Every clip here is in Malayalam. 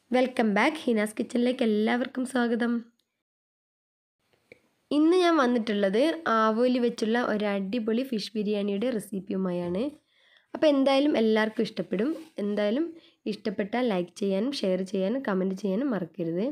വെൽക്കം ബാക്ക് ഹിനാസ് കിച്ചണിലേക്ക് എല്ലാവർക്കും സ്വാഗതം ഇന്ന് ഞാൻ വന്നിട്ടുള്ളത് ആവോലി വെച്ചുള്ള ഒരു അടിപൊളി ഫിഷ് ബിരിയാണിയുടെ റെസിപ്പിയുമായാണ് അപ്പോൾ എന്തായാലും എല്ലാവർക്കും ഇഷ്ടപ്പെടും എന്തായാലും ഇഷ്ടപ്പെട്ടാൽ ലൈക്ക് ചെയ്യാനും ഷെയർ ചെയ്യാനും കമൻറ്റ് ചെയ്യാനും മറക്കരുത്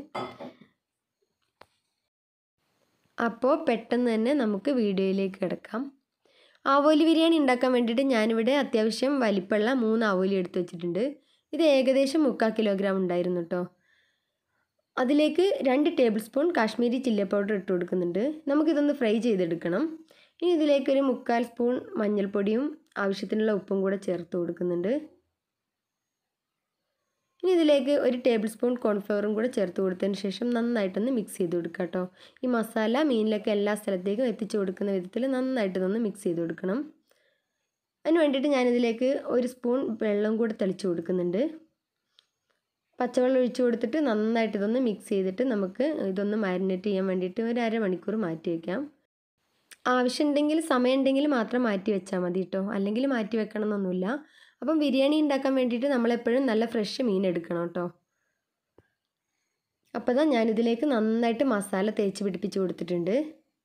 അപ്പോൾ പെട്ടെന്ന് തന്നെ നമുക്ക് വീഡിയോയിലേക്ക് കിടക്കാം ആവോലി ബിരിയാണി ഉണ്ടാക്കാൻ വേണ്ടിയിട്ട് ഞാനിവിടെ അത്യാവശ്യം വലിപ്പമുള്ള മൂന്ന് ആവോലി എടുത്ത് വെച്ചിട്ടുണ്ട് ഇത് ഏകദേശം മുക്കാൽ കിലോഗ്രാം ഉണ്ടായിരുന്നു കേട്ടോ അതിലേക്ക് രണ്ട് tablespoon Kashmiri chilli powder ഇട്ട് കൊടുക്കുന്നുണ്ട് നമുക്കിതൊന്ന് ഫ്രൈ ചെയ്തെടുക്കണം ഇനി ഇതിലേക്ക് ഒരു മുക്കാൽ സ്പൂൺ മഞ്ഞൾപ്പൊടിയും ആവശ്യത്തിനുള്ള ഉപ്പും കൂടെ ചേർത്ത് കൊടുക്കുന്നുണ്ട് ഇനി ഇതിലേക്ക് ഒരു ടേബിൾ സ്പൂൺ കോൺഫ്ലവറും കൂടെ ചേർത്ത് കൊടുത്തതിന് ശേഷം നന്നായിട്ടൊന്ന് മിക്സ് ചെയ്ത് കൊടുക്കുക കേട്ടോ ഈ മസാല മീനിലൊക്കെ എല്ലാ സ്ഥലത്തേക്കും എത്തിച്ചു കൊടുക്കുന്ന വിധത്തിൽ നന്നായിട്ടൊന്ന് മിക്സ് ചെയ്ത് കൊടുക്കണം അതിന് വേണ്ടിയിട്ട് ഞാനിതിലേക്ക് ഒരു സ്പൂൺ വെള്ളം കൂടെ തെളിച്ച് കൊടുക്കുന്നുണ്ട് പച്ചവെള്ളം ഒഴിച്ച് കൊടുത്തിട്ട് നന്നായിട്ട് ഇതൊന്ന് മിക്സ് ചെയ്തിട്ട് നമുക്ക് ഇതൊന്ന് മാരിനേറ്റ് ചെയ്യാൻ വേണ്ടിയിട്ട് ഒരു അരമണിക്കൂർ മാറ്റി വയ്ക്കാം ആവശ്യമുണ്ടെങ്കിൽ സമയമുണ്ടെങ്കിൽ മാത്രം മാറ്റി വെച്ചാൽ മതി കേട്ടോ അല്ലെങ്കിൽ മാറ്റി വെക്കണം എന്നൊന്നുമില്ല അപ്പം ബിരിയാണി ഉണ്ടാക്കാൻ വേണ്ടിയിട്ട് നമ്മളെപ്പോഴും നല്ല ഫ്രഷ് മീൻ എടുക്കണം കേട്ടോ അപ്പോൾ தான் ഞാനിതിലേക്ക് നന്നായിട്ട് മസാല തേച്ച് പിടിപ്പിച്ച് കൊടുത്തിട്ടുണ്ട്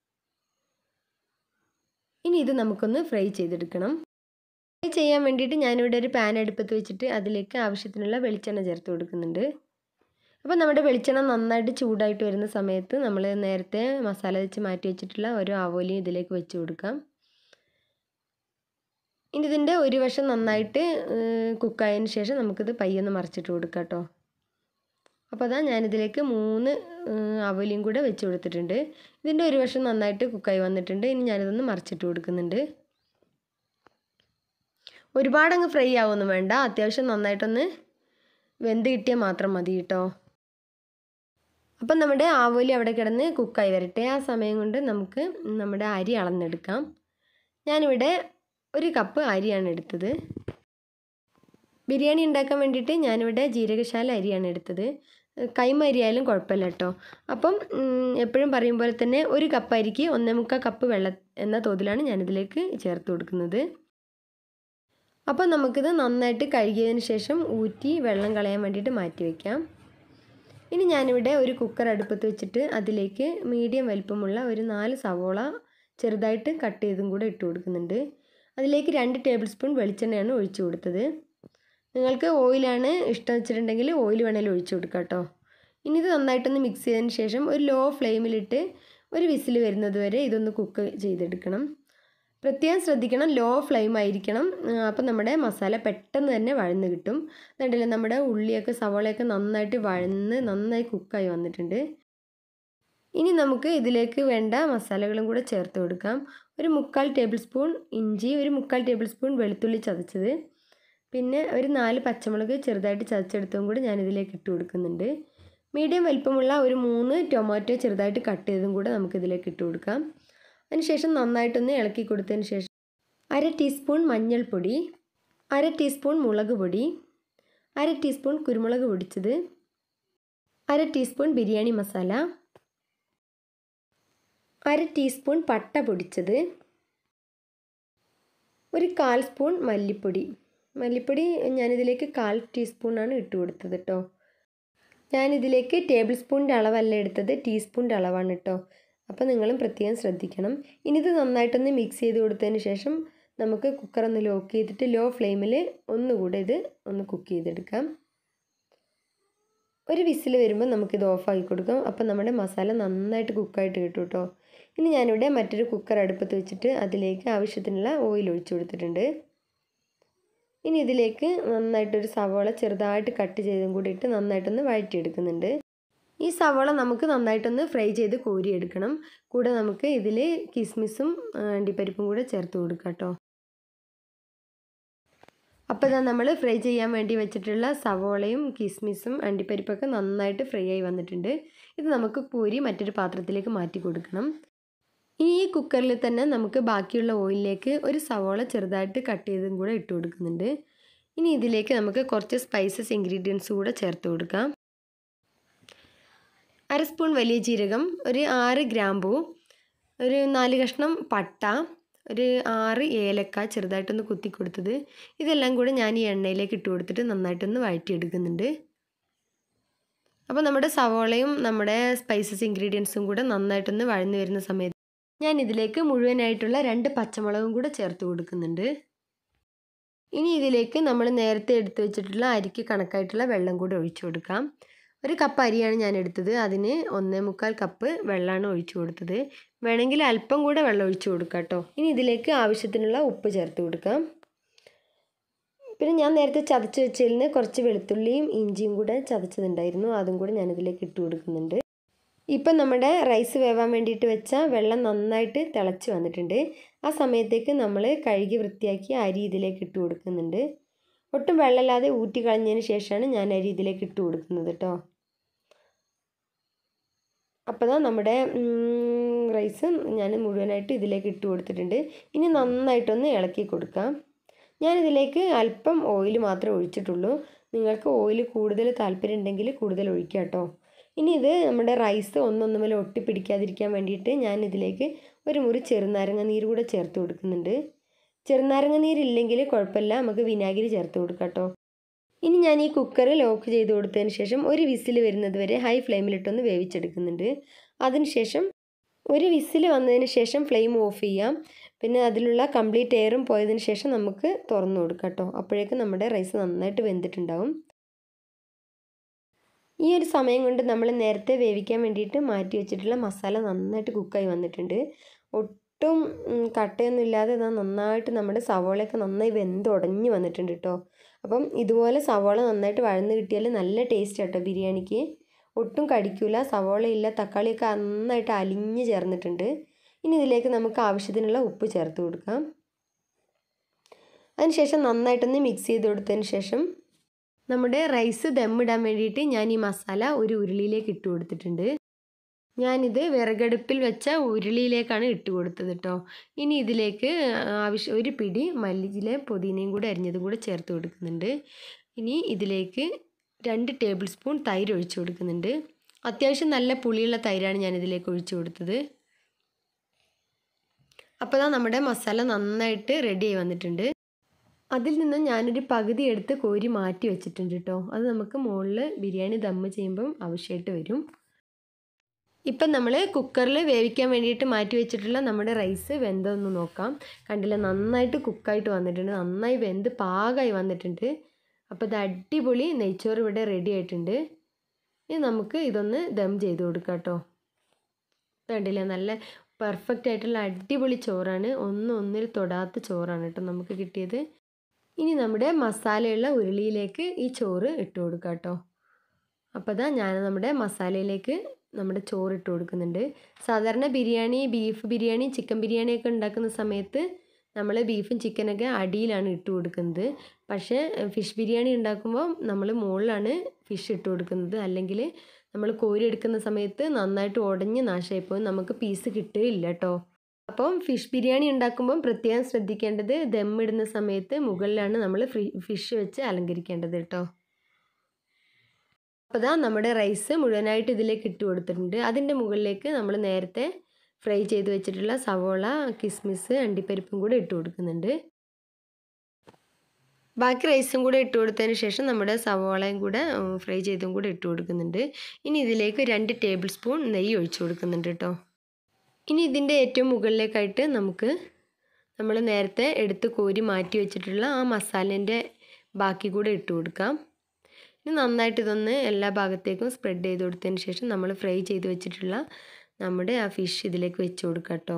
ഇനി ഇത് നമുക്കൊന്ന് ഫ്രൈ ചെയ്തെടുക്കണം ഫ്രൈ ചെയ്യാൻ വേണ്ടിയിട്ട് ഞാനിവിടെ ഒരു പാൻ അടുപ്പത്ത് വെച്ചിട്ട് അതിലേക്ക് ആവശ്യത്തിനുള്ള വെളിച്ചെണ്ണ ചേർത്ത് കൊടുക്കുന്നുണ്ട് അപ്പോൾ നമ്മുടെ വെളിച്ചെണ്ണ നന്നായിട്ട് ചൂടായിട്ട് വരുന്ന സമയത്ത് നമ്മൾ നേരത്തെ മസാല വെച്ച് മാറ്റി വെച്ചിട്ടുള്ള ഓരോ ആവോലിയും ഇതിലേക്ക് വെച്ച് കൊടുക്കാം ഇനി ഇതിൻ്റെ ഒരു വശം നന്നായിട്ട് കുക്കായതിന് ശേഷം നമുക്കിത് പയ്യൊന്ന് മറിച്ചിട്ട് കൊടുക്കാം കേട്ടോ അപ്പോൾ അതാ ഞാനിതിലേക്ക് മൂന്ന് അവലിയും കൂടെ വെച്ച് കൊടുത്തിട്ടുണ്ട് ഇതിൻ്റെ ഒരു വശം നന്നായിട്ട് കുക്കായി വന്നിട്ടുണ്ട് ഇനി ഞാനിതൊന്ന് മറിച്ചിട്ട് കൊടുക്കുന്നുണ്ട് ഒരുപാട് അങ്ങ് ഫ്രൈ ആവുമൊന്നും വേണ്ട അത്യാവശ്യം നന്നായിട്ടൊന്ന് വെന്ത് കിട്ടിയാൽ മാത്രം മതി കേട്ടോ അപ്പം നമ്മുടെ ആവോലി അവിടെ കിടന്ന് കുക്കായി വരട്ടെ ആ സമയം കൊണ്ട് നമുക്ക് നമ്മുടെ അരി അളന്നെടുക്കാം ഞാനിവിടെ ഒരു കപ്പ് അരിയാണ് എടുത്തത് ബിരിയാണി ഉണ്ടാക്കാൻ വേണ്ടിയിട്ട് ഞാനിവിടെ ജീരകശാല അരിയാണ് എടുത്തത് കൈമ അരിയായാലും കുഴപ്പമില്ല കേട്ടോ അപ്പം എപ്പോഴും പറയും പോലെ തന്നെ ഒരു കപ്പ് അരിക്ക് ഒന്നേ മുക്കാൽ കപ്പ് വെള്ളം എന്ന തോതിലാണ് ഞാനിതിലേക്ക് ചേർത്ത് കൊടുക്കുന്നത് അപ്പോൾ നമുക്കിത് നന്നായിട്ട് കഴുകിയതിന് ശേഷം ഊറ്റി വെള്ളം കളയാൻ വേണ്ടിയിട്ട് മാറ്റി വയ്ക്കാം ഇനി ഞാനിവിടെ ഒരു കുക്കർ അടുപ്പത്ത് വെച്ചിട്ട് അതിലേക്ക് മീഡിയം വലിപ്പമുള്ള ഒരു നാല് സവോള ചെറുതായിട്ട് കട്ട് ചെയ്തും കൂടെ ഇട്ട് കൊടുക്കുന്നുണ്ട് അതിലേക്ക് രണ്ട് ടേബിൾ സ്പൂൺ വെളിച്ചെണ്ണയാണ് ഒഴിച്ചു കൊടുത്തത് നിങ്ങൾക്ക് ഓയിലാണ് ഇഷ്ടം വെച്ചിട്ടുണ്ടെങ്കിൽ ഓയിൽ വേണമെങ്കിലും ഒഴിച്ചു കൊടുക്കാം കേട്ടോ ഇനി ഇത് നന്നായിട്ടൊന്ന് മിക്സ് ചെയ്തതിന് ശേഷം ഒരു ലോ ഫ്ലെയിമിലിട്ട് ഒരു വിസിൽ വരുന്നത് വരെ ഇതൊന്ന് കുക്ക് ചെയ്തെടുക്കണം പ്രത്യേകം ശ്രദ്ധിക്കണം ലോ ഫ്ലെയിം ആയിരിക്കണം അപ്പം നമ്മുടെ മസാല പെട്ടെന്ന് തന്നെ വഴന്ന് കിട്ടും അതുകൊണ്ടല്ലേ നമ്മുടെ ഉള്ളിയൊക്കെ സവാളയൊക്കെ നന്നായിട്ട് വഴന്ന് നന്നായി കുക്കായി വന്നിട്ടുണ്ട് ഇനി നമുക്ക് ഇതിലേക്ക് വേണ്ട മസാലകളും കൂടെ ചേർത്ത് കൊടുക്കാം ഒരു മുക്കാൽ ടേബിൾ സ്പൂൺ ഇഞ്ചി ഒരു മുക്കാൽ ടേബിൾ സ്പൂൺ വെളുത്തുള്ളി ചതച്ചത് പിന്നെ ഒരു നാല് പച്ചമുളക് ചെറുതായിട്ട് ചതച്ചെടുത്തതും കൂടി ഞാനിതിലേക്ക് ഇട്ട് കൊടുക്കുന്നുണ്ട് മീഡിയം വലിപ്പമുള്ള ഒരു മൂന്ന് ടൊമാറ്റോ ചെറുതായിട്ട് കട്ട് ചെയ്തതും കൂടെ നമുക്കിതിലേക്ക് ഇട്ട് കൊടുക്കാം അതിനുശേഷം നന്നായിട്ടൊന്ന് ഇളക്കി കൊടുത്തതിന് ശേഷം അര ടീസ്പൂൺ മഞ്ഞൾപ്പൊടി അര ടീസ്പൂൺ മുളക് പൊടി അര ടീസ്പൂൺ കുരുമുളക് പൊടിച്ചത് അര ടീസ്പൂൺ ബിരിയാണി മസാല അര ടീസ്പൂൺ പട്ട പൊടിച്ചത് ഒരു കാൽ സ്പൂൺ മല്ലിപ്പൊടി മല്ലിപ്പൊടി ഞാനിതിലേക്ക് കാൽ ടീസ്പൂണാണ് ഇട്ട് കൊടുത്തത് കേട്ടോ ഞാനിതിലേക്ക് ടേബിൾ സ്പൂണിൻ്റെ അളവല്ല എടുത്തത് ടീസ്പൂണിൻ്റെ അളവാണ് കേട്ടോ അപ്പോൾ നിങ്ങളും പ്രത്യേകം ശ്രദ്ധിക്കണം ഇനി ഇത് നന്നായിട്ടൊന്ന് മിക്സ് ചെയ്ത് കൊടുത്തതിന് ശേഷം നമുക്ക് കുക്കർ ഒന്ന് ലോക്ക് ചെയ്തിട്ട് ലോ ഫ്ലെയിമിൽ ഒന്നുകൂടെ ഇത് ഒന്ന് കുക്ക് ചെയ്തെടുക്കാം ഒരു വിസിൽ വരുമ്പോൾ നമുക്കിത് ഓഫാക്കി കൊടുക്കാം അപ്പോൾ നമ്മുടെ മസാല നന്നായിട്ട് കുക്കായിട്ട് കിട്ടും കേട്ടോ ഇനി ഞാനിവിടെ മറ്റൊരു കുക്കർ അടുപ്പത്ത് വെച്ചിട്ട് അതിലേക്ക് ആവശ്യത്തിനുള്ള ഓയിൽ ഒഴിച്ചു കൊടുത്തിട്ടുണ്ട് ഇനി ഇതിലേക്ക് നന്നായിട്ടൊരു സവാള ചെറുതായിട്ട് കട്ട് ചെയ്തും കൂടി ഇട്ട് നന്നായിട്ടൊന്ന് വഴറ്റിയെടുക്കുന്നുണ്ട് ഈ സവാള നമുക്ക് നന്നായിട്ടൊന്ന് ഫ്രൈ ചെയ്ത് കോരിയെടുക്കണം കൂടെ നമുക്ക് ഇതിൽ കിസ്മിസും അണ്ടിപ്പരിപ്പും കൂടെ ചേർത്ത് കൊടുക്കാം കേട്ടോ അപ്പോൾ ഇതാ നമ്മൾ ഫ്രൈ ചെയ്യാൻ വേണ്ടി വെച്ചിട്ടുള്ള സവോളയും കിസ്മിസും അണ്ടിപ്പരിപ്പൊക്കെ നന്നായിട്ട് ഫ്രൈ ആയി വന്നിട്ടുണ്ട് ഇത് നമുക്ക് കോരി മറ്റൊരു പാത്രത്തിലേക്ക് മാറ്റി കൊടുക്കണം ഇനി ഈ കുക്കറിൽ തന്നെ നമുക്ക് ബാക്കിയുള്ള ഓയിലിലേക്ക് ഒരു സവോള ചെറുതായിട്ട് കട്ട് ചെയ്തും കൂടെ ഇട്ട് കൊടുക്കുന്നുണ്ട് ഇനി ഇതിലേക്ക് നമുക്ക് കുറച്ച് സ്പൈസസ് ഇൻഗ്രീഡിയൻസ് കൂടെ ചേർത്ത് കൊടുക്കാം അര സ്പൂൺ വലിയ ജീരകം ഒരു ആറ് ഗ്രാമ്പൂ ഒരു നാല് കഷ്ണം പട്ട ഒരു ആറ് ഏലക്ക ചെറുതായിട്ടൊന്ന് കുത്തി കൊടുത്തത് ഇതെല്ലാം കൂടെ ഞാൻ ഈ എണ്ണയിലേക്ക് ഇട്ട് കൊടുത്തിട്ട് നന്നായിട്ടൊന്ന് വഴറ്റിയെടുക്കുന്നുണ്ട് അപ്പോൾ നമ്മുടെ സവോളയും നമ്മുടെ സ്പൈസസ് ഇൻഗ്രീഡിയൻസും കൂടെ നന്നായിട്ടൊന്ന് വഴന്നു വരുന്ന സമയത്ത് ഞാൻ ഇതിലേക്ക് മുഴുവനായിട്ടുള്ള രണ്ട് പച്ചമുളകും കൂടെ ചേർത്ത് കൊടുക്കുന്നുണ്ട് ഇനി ഇതിലേക്ക് നമ്മൾ നേരത്തെ എടുത്തു വെച്ചിട്ടുള്ള അരിക്ക് കണക്കായിട്ടുള്ള വെള്ളം കൂടെ ഒഴിച്ചു കൊടുക്കാം ഒരു കപ്പ് അരിയാണ് ഞാൻ എടുത്തത് അതിന് ഒന്നേ മുക്കാൽ കപ്പ് വെള്ളമാണ് ഒഴിച്ചു കൊടുത്തത് വേണമെങ്കിൽ അല്പം കൂടെ വെള്ളം ഒഴിച്ചു കൊടുക്കാം കേട്ടോ ഇനി ഇതിലേക്ക് ആവശ്യത്തിനുള്ള ഉപ്പ് ചേർത്ത് കൊടുക്കാം പിന്നെ ഞാൻ നേരത്തെ ചതച്ച് വെച്ചതിൽ നിന്ന് കുറച്ച് വെളുത്തുള്ളിയും ഇഞ്ചിയും കൂടെ ചതച്ചതുണ്ടായിരുന്നു അതും കൂടെ ഞാനിതിലേക്ക് ഇട്ട് കൊടുക്കുന്നുണ്ട് ഇപ്പം നമ്മുടെ റൈസ് വേവാൻ വേണ്ടിയിട്ട് വെച്ച വെള്ളം നന്നായിട്ട് തിളച്ച് വന്നിട്ടുണ്ട് ആ സമയത്തേക്ക് നമ്മൾ കഴുകി വൃത്തിയാക്കി അരി ഇതിലേക്ക് ഇട്ട് കൊടുക്കുന്നുണ്ട് ഒട്ടും വെള്ളമില്ലാതെ ഊറ്റി കളഞ്ഞതിന് ശേഷമാണ് ഞാൻ അരി ഇതിലേക്ക് ഇട്ട് കൊടുക്കുന്നത് കേട്ടോ അപ്പോൾ தான் നമ്മുടെ റൈസ് ഞാൻ മുഴുവനായിട്ട് ഇതിലേക്ക് ഇട്ട് കൊടുത്തിട്ടുണ്ട് ഇനി നന്നായിട്ടൊന്ന് ഇളക്കി കൊടുക്കാം ഞാനിതിലേക്ക് അല്പം ഓയിൽ മാത്രമേ ഒഴിച്ചിട്ടുള്ളൂ നിങ്ങൾക്ക് ഓയിൽ കൂടുതൽ താല്പര്യം ഉണ്ടെങ്കിൽ കൂടുതൽ ഒഴിക്കുക കേട്ടോ ഇനി ഇത് നമ്മുടെ റൈസ് ഒന്നൊന്നുമല്ല ഒട്ടിപ്പിടിക്കാതിരിക്കാൻ വേണ്ടിയിട്ട് ഞാൻ ഇതിലേക്ക് ഒരു മുറി ചെറുനാരങ്ങ നീര് കൂടെ ചേർത്ത് കൊടുക്കുന്നുണ്ട് ചെറുനാരങ്ങ നീരില്ലെങ്കിൽ കുഴപ്പമില്ല നമുക്ക് വിനാഗിരി ചേർത്ത് കൊടുക്കാം കേട്ടോ ഇനി ഞാൻ ഈ കുക്കർ ലോക്ക് ചെയ്ത് കൊടുത്തതിന് ശേഷം ഒരു വിസിൽ വരുന്നത് വരെ ഹൈ ഫ്ലെയിമിലിട്ടൊന്ന് വേവിച്ചെടുക്കുന്നുണ്ട് അതിനുശേഷം ഒരു വിസിൽ വന്നതിന് ശേഷം ഫ്ലെയിം ഓഫ് ചെയ്യാം പിന്നെ അതിലുള്ള കംപ്ലീറ്റ് എയറും പോയതിന് ശേഷം നമുക്ക് തുറന്നു കൊടുക്കാം കേട്ടോ അപ്പോഴേക്കും നമ്മുടെ റൈസ് നന്നായിട്ട് വെന്തിട്ടുണ്ടാവും ഈ ഒരു സമയം കൊണ്ട് നമ്മൾ നേരത്തെ വേവിക്കാൻ വേണ്ടിയിട്ട് മാറ്റി വെച്ചിട്ടുള്ള മസാല നന്നായിട്ട് കുക്കായി വന്നിട്ടുണ്ട് ഒട്ടും കട്ടയൊന്നും ഇല്ലാതെ ഇതാ നന്നായിട്ട് നമ്മുടെ സവോളയൊക്കെ നന്നായി വെന്തുടഞ്ഞ് വന്നിട്ടുണ്ട് കേട്ടോ അപ്പം ഇതുപോലെ സവോള നന്നായിട്ട് വഴന്ന് കിട്ടിയാൽ നല്ല ടേസ്റ്റ് കേട്ടോ ബിരിയാണിക്ക് ഒട്ടും കടിക്കില്ല സവോളയില്ല തക്കാളിയൊക്കെ നന്നായിട്ട് അലിഞ്ഞ് ചേർന്നിട്ടുണ്ട് ഇനി ഇതിലേക്ക് നമുക്ക് ആവശ്യത്തിനുള്ള ഉപ്പ് ചേർത്ത് കൊടുക്കാം അതിനുശേഷം നന്നായിട്ടൊന്ന് മിക്സ് ചെയ്ത് കൊടുത്തതിന് ശേഷം നമ്മുടെ റൈസ് ദമ്മിടാൻ വേണ്ടിയിട്ട് ഞാൻ ഈ മസാല ഒരു ഉരുളിയിലേക്ക് ഇട്ട് കൊടുത്തിട്ടുണ്ട് ഞാനിത് വിറകടുപ്പിൽ വെച്ച ഉരുളിയിലേക്കാണ് ഇട്ട് കൊടുത്തത് കേട്ടോ ഇനി ഇതിലേക്ക് ആവശ്യം ഒരു പിടി മല്ലിയിലെ പുതിനയും കൂടെ അരിഞ്ഞതും കൂടെ ചേർത്ത് കൊടുക്കുന്നുണ്ട് ഇനി ഇതിലേക്ക് രണ്ട് ടേബിൾ സ്പൂൺ തൈര് ഒഴിച്ചു കൊടുക്കുന്നുണ്ട് അത്യാവശ്യം നല്ല പുളിയുള്ള തൈരാണ് ഞാൻ ഇതിലേക്ക് ഒഴിച്ചു കൊടുത്തത് അപ്പോൾ ദാ നമ്മുടെ മസാല നന്നായിട്ട് റെഡിയായി വന്നിട്ടുണ്ട് അതിൽ നിന്ന് ഞാനൊരു പകുതി എടുത്ത് കോരി മാറ്റി വെച്ചിട്ടുണ്ട് കേട്ടോ അത് നമുക്ക് മുകളിൽ ബിരിയാണി ദമ്മ് ചെയ്യുമ്പം ആവശ്യമായിട്ട് വരും ഇപ്പം നമ്മൾ കുക്കറിൽ വേവിക്കാൻ വേണ്ടിയിട്ട് മാറ്റി വെച്ചിട്ടുള്ള നമ്മുടെ റൈസ് വെന്തോന്ന് നോക്കാം കണ്ടില്ല നന്നായിട്ട് കുക്കായിട്ട് വന്നിട്ടുണ്ട് നന്നായി വെന്ത് പാകമായി വന്നിട്ടുണ്ട് അപ്പോൾ ഇത് അടിപൊളി നെയ്ച്ചോറ് ഇവിടെ റെഡി ആയിട്ടുണ്ട് ഇനി നമുക്ക് ഇതൊന്ന് ദം ചെയ്ത് കൊടുക്കാം കേട്ടോ കണ്ടില്ല നല്ല പെർഫെക്റ്റ് ആയിട്ടുള്ള അടിപൊളി ചോറാണ് ഒന്നും ഒന്നിൽ തൊടാത്ത ചോറാണ് കേട്ടോ നമുക്ക് കിട്ടിയത് ഇനി നമ്മുടെ മസാലയുള്ള ഉരുളിയിലേക്ക് ഈ ചോറ് ഇട്ട് കൊടുക്കാം കേട്ടോ അപ്പോൾ ഇതാ ഞാൻ നമ്മുടെ മസാലയിലേക്ക് നമ്മുടെ ചോറ് ഇട്ട് കൊടുക്കുന്നുണ്ട് സാധാരണ ബിരിയാണി ബീഫ് ബിരിയാണി ചിക്കൻ ബിരിയാണിയൊക്കെ ഉണ്ടാക്കുന്ന സമയത്ത് നമ്മൾ ബീഫും ചിക്കനൊക്കെ അടിയിലാണ് ഇട്ട് കൊടുക്കുന്നത് പക്ഷേ ഫിഷ് ബിരിയാണി ഉണ്ടാക്കുമ്പോൾ നമ്മൾ മുകളിലാണ് ഫിഷ് ഇട്ട് കൊടുക്കുന്നത് അല്ലെങ്കിൽ നമ്മൾ കോരി എടുക്കുന്ന സമയത്ത് നന്നായിട്ട് ഉടഞ്ഞ് നാശമായിപ്പോയി നമുക്ക് പീസ് കിട്ടുകയില്ല കേട്ടോ അപ്പം ഫിഷ് ബിരിയാണി ഉണ്ടാക്കുമ്പം പ്രത്യേകം ശ്രദ്ധിക്കേണ്ടത് ദമ്മിടുന്ന സമയത്ത് മുകളിലാണ് നമ്മൾ ഫിഷ് വെച്ച് അലങ്കരിക്കേണ്ടത് കേട്ടോ അപ്പോൾ ദാ നമ്മുടെ റൈസ് മുഴുവനായിട്ട് ഇതിലേക്ക് ഇട്ട് കൊടുത്തിട്ടുണ്ട് അതിൻ്റെ മുകളിലേക്ക് നമ്മൾ നേരത്തെ ഫ്രൈ ചെയ്ത് വെച്ചിട്ടുള്ള സവോള കിസ്മിസ് അണ്ടിപ്പരിപ്പും കൂടെ ഇട്ട് കൊടുക്കുന്നുണ്ട് ബാക്കി റൈസും കൂടെ ഇട്ട് കൊടുത്തതിന് ശേഷം നമ്മുടെ സവോളയും കൂടെ ഫ്രൈ ചെയ്തും കൂടെ ഇട്ട് കൊടുക്കുന്നുണ്ട് ഇനി ഇതിലേക്ക് രണ്ട് ടേബിൾ സ്പൂൺ നെയ്യ് ഒഴിച്ചു കൊടുക്കുന്നുണ്ട് കേട്ടോ ഇനി ഇതിൻ്റെ ഏറ്റവും മുകളിലേക്കായിട്ട് നമുക്ക് നമ്മൾ നേരത്തെ എടുത്ത് കോരി മാറ്റി വെച്ചിട്ടുള്ള ആ മസാലേൻ്റെ ബാക്കി കൂടെ ഇട്ട് കൊടുക്കാം ഇനി നന്നായിട്ട് ഇതൊന്ന് എല്ലാ ഭാഗത്തേക്കും സ്പ്രെഡ് ചെയ്ത് കൊടുത്തതിന് ശേഷം നമ്മൾ ഫ്രൈ ചെയ്ത് വെച്ചിട്ടുള്ള നമ്മുടെ ആ ഫിഷ് ഇതിലേക്ക് വെച്ച് കൊടുക്കാം കേട്ടോ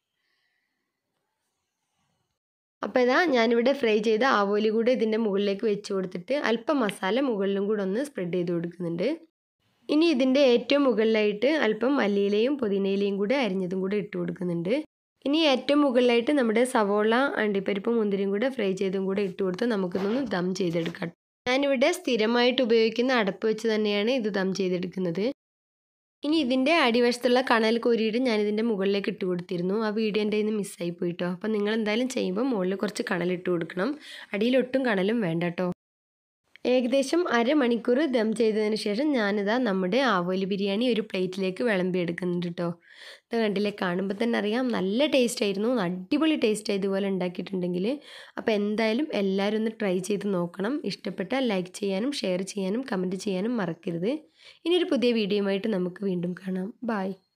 അപ്പോൾ ഇതാ ഞാനിവിടെ ഫ്രൈ ചെയ്ത ആവോലി കൂടെ ഇതിൻ്റെ മുകളിലേക്ക് വെച്ച് കൊടുത്തിട്ട് അല്പം മസാല മുകളിലും കൂടെ ഒന്ന് സ്പ്രെഡ് ചെയ്ത് കൊടുക്കുന്നുണ്ട് ഇനി ഇതിൻ്റെ ഏറ്റവും മുകളിലായിട്ട് അല്പം മല്ലിയിലയും പുതിനയിലയും കൂടെ അരിഞ്ഞതും കൂടെ ഇട്ട് കൊടുക്കുന്നുണ്ട് ഇനി ഏറ്റവും മുകളിലായിട്ട് നമ്മുടെ സവോള അണ്ടിപ്പരിപ്പും മുന്തിരിയും കൂടെ ഫ്രൈ ചെയ്തും കൂടെ ഇട്ട് കൊടുത്ത് നമുക്കിതൊന്ന് ദം ചെയ്തെടുക്കാം ഞാനിവിടെ സ്ഥിരമായിട്ട് ഉപയോഗിക്കുന്ന അടപ്പ് വെച്ച് തന്നെയാണ് ഇത് ദം ചെയ്തെടുക്കുന്നത് ഇനി ഇതിൻ്റെ അടിവശത്തുള്ള കണൽ കോരിയിട്ട് ഞാനിതിൻ്റെ മുകളിലേക്ക് ഇട്ട് കൊടുത്തിരുന്നു ആ വീഡിയോ എൻ്റെ നിന്ന് മിസ്സായി പോയിട്ടോ അപ്പം നിങ്ങൾ എന്തായാലും ചെയ്യുമ്പോൾ മുകളിൽ കുറച്ച് കണലിട്ട് കൊടുക്കണം അടിയിലൊട്ടും കണലും വേണ്ട കേട്ടോ ഏകദേശം അരമണിക്കൂർ ദം ചെയ്തതിന് ശേഷം ഞാനിതാ നമ്മുടെ ആവോലി ബിരിയാണി ഒരു പ്ലേറ്റിലേക്ക് വിളമ്പി എടുക്കുന്നുണ്ട് കേട്ടോ ഇത് കണ്ടില്ലേ കാണുമ്പോൾ തന്നെ അറിയാം നല്ല ടേസ്റ്റ് ആയിരുന്നു അടിപൊളി ടേസ്റ്റ് ഇതുപോലെ ഉണ്ടാക്കിയിട്ടുണ്ടെങ്കിൽ അപ്പോൾ എന്തായാലും എല്ലാവരും ഒന്ന് ട്രൈ ചെയ്ത് നോക്കണം ഇഷ്ടപ്പെട്ടാൽ ലൈക്ക് ചെയ്യാനും ഷെയർ ചെയ്യാനും കമൻറ്റ് ചെയ്യാനും മറക്കരുത് ഇനിയൊരു പുതിയ വീഡിയോയുമായിട്ട് നമുക്ക് വീണ്ടും കാണാം ബായ്